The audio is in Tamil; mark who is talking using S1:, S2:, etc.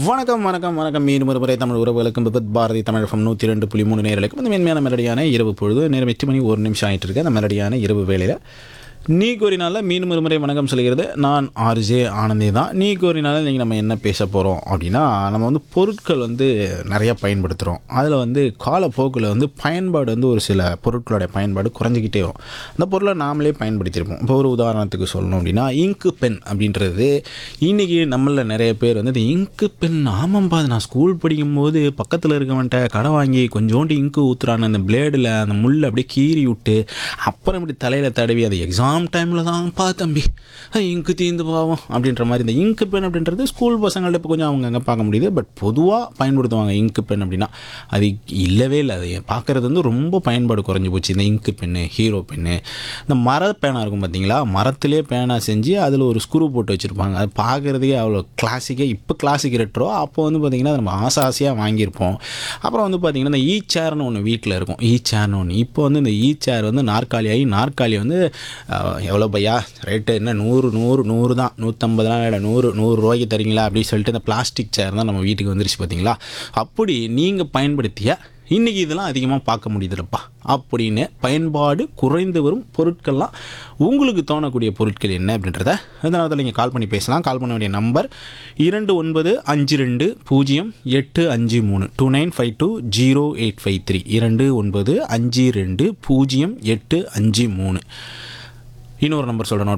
S1: வணக்கம் வணக்கம் வணக்கம் மீண்டும் ஒரு முறை தமிழ் உறவுகளுக்கும் விபத் பாரதி தமிழ் ஃபம் நூற்றி ரெண்டு புள்ளி மூணு நேர்களுக்கும் இந்த மென்மையான மெலடியான இரவு பொழுது நேரம் எட்டு மணி ஒரு நிமிஷம் ஆகிட்டு இருக்கு அந்த மெலடியான இரவு வேளையில் நீ கோரினால மீண்டும் ஒரு முறை வணக்கம் சொல்கிறது நான் ஆர்ஜே ஆனந்தி தான் நீ கோரினால நீங்கள் நம்ம என்ன பேச போகிறோம் அப்படின்னா நம்ம வந்து பொருட்கள் வந்து நிறையா பயன்படுத்துகிறோம் அதில் வந்து காலப்போக்கில் வந்து பயன்பாடு வந்து ஒரு சில பொருட்களோட பயன்பாடு குறைஞ்சிக்கிட்டே வரும் அந்த பொருளை நாமளே பயன்படுத்தியிருப்போம் இப்போ ஒரு உதாரணத்துக்கு சொல்லணும் அப்படின்னா இங்கு பென் அப்படின்றது இன்றைக்கி நம்மளில் நிறைய பேர் வந்து இந்த இங்கு பென் ஆமாம்பா அது நான் ஸ்கூல் படிக்கும்போது பக்கத்தில் இருக்கவன்ட்ட கடை வாங்கி கொஞ்சோண்டு இங்கு ஊற்றுறான்னு அந்த பிளேடில் அந்த முள்ளை அப்படியே கீறி விட்டு அப்புறம் இப்படி தலையில் தடவி அது எக்ஸாம் டைமில் தான்ப்பா தம்பி இங்கு தீந்து பாவம் அப்படின்ற மாதிரி இந்த இங்கு பென் அப்படின்றது ஸ்கூல் பசங்கள்ட்ட இப்போ கொஞ்சம் அவங்க அங்கே பார்க்க முடியுது பட் பொதுவாக பயன்படுத்துவாங்க இங்கு பென் அப்படின்னா அது இல்லவே இல்லை அது பார்க்குறது வந்து ரொம்ப பயன்பாடு குறைஞ்சி போச்சு இந்த இங்கு பென்னு ஹீரோ பென்னு இந்த மர பேனா இருக்கும் பார்த்தீங்களா மரத்திலே பேனா செஞ்சு அதில் ஒரு ஸ்க்ரூ போட்டு வச்சுருப்பாங்க அது பார்க்குறதுக்கே அவ்வளோ கிளாசிக்காக இப்போ கிளாசிக் ரெட்ரோ அப்போ வந்து பார்த்திங்கன்னா நம்ம ஆசை ஆசையாக வாங்கியிருப்போம் அப்புறம் வந்து பார்த்திங்கன்னா இந்த ஈ சேர்னு ஒன்று வீட்டில் இருக்கும் ஈ சேர்னு ஒன்று இப்போ வந்து இந்த ஈ சேர் வந்து நாற்காலி ஆகி நாற்காலி வந்து அஹ், எவ்வளோ பையா ரேட்டு என்ன நூறு நூறு நூறு தான் நூற்றம்பதுலாம் இல்லை நூறு நூறு ரூபாய்க்கு தரீங்களா அப்படின்னு சொல்லிட்டு இந்த பிளாஸ்டிக் சேர் தான் நம்ம வீட்டுக்கு வந்துருச்சு பார்த்தீங்களா அப்படி நீங்கள் பயன்படுத்திய இன்றைக்கி இதெல்லாம் அதிகமாக பார்க்க முடியுதுல்லப்பா அப்படின்னு பயன்பாடு குறைந்து வரும் பொருட்கள்லாம் உங்களுக்கு தோணக்கூடிய பொருட்கள் என்ன அப்படின்றத அதனால நீங்கள் கால் பண்ணி பேசலாம் கால் பண்ண வேண்டிய நம்பர் இரண்டு ஒன்பது அஞ்சு ரெண்டு பூஜ்ஜியம் எட்டு அஞ்சு மூணு two nine five two zero eight five three இரண்டு ஒன்பது அஞ்சு ரெண்டு பூஜ்ஜியம் எட்டு அஞ்சு மூணு இன்னொரு நம்பர் சொல்கிறேன்